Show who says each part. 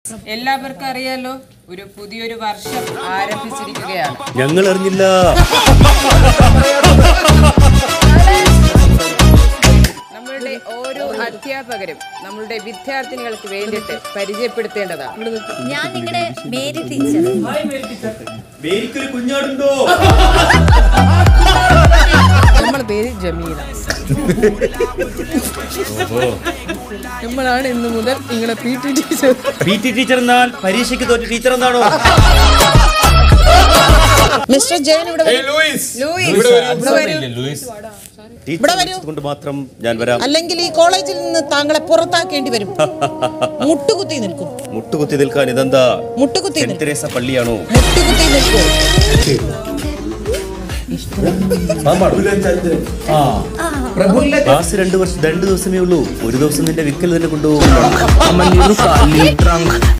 Speaker 1: എല്ലാവർക്കും അറിയാലോ ഒരു പുതിയൊരു വർഷം ആരംഭിച്ചിരിക്കുകയാണ്
Speaker 2: ഞങ്ങൾ അറിഞ്ഞില്ല
Speaker 1: നമ്മളുടെ ഓരോ അധ്യാപകരും നമ്മളുടെ വിദ്യാർത്ഥിനികൾക്ക് വേണ്ടിയിട്ട് പരിചയപ്പെടുത്തേണ്ടതാണ്
Speaker 3: ഞാൻ നിങ്ങളുടെ മേരി ടീച്ചർ
Speaker 2: മേരിക്കൊരു കുഞ്ഞാടുണ്ടോ
Speaker 1: നമ്മളെ പേര് ജമീല നമ്മളാണ് ഇന്ന് മുതൽ നിങ്ങളുടെ P T teacher
Speaker 2: P T teacher എന്നാൽ പരീക്ഷയ്ക്ക് തോറ്റ ടീച്ചർ എന്നാണോ
Speaker 4: മിസ്റ്റർ ജയൻ ഇവിടെ വരൂ.
Speaker 2: ടീച്ചർ കൊണ്ട് മാത്രം ഞാൻ വരാം
Speaker 4: അല്ലെങ്കിൽ ഈ കോളേജിൽ നിന്ന് താങ്കളെ പുറത്താക്കേണ്ടി വരും മുട്ടുകുത്തി നിൽക്കും
Speaker 2: മുട്ടുകുത്തി നിൽക്കാൻ ഇതെന്താ
Speaker 4: മുട്ടുകുത്തി
Speaker 2: സെന്റ്
Speaker 4: നിൽക്കും
Speaker 2: തെരേസ പള്ളിയാണോ
Speaker 4: മുട്ടുകുത്തി നിൽക്കും
Speaker 2: ക്ലാസ് രണ്ടു വർഷം രണ്ടു ദിവസമേ ഉള്ളൂ ഒരു ദിവസം നിന്റെ വിക്കൽ തന്നെ കൊണ്ടുപോകും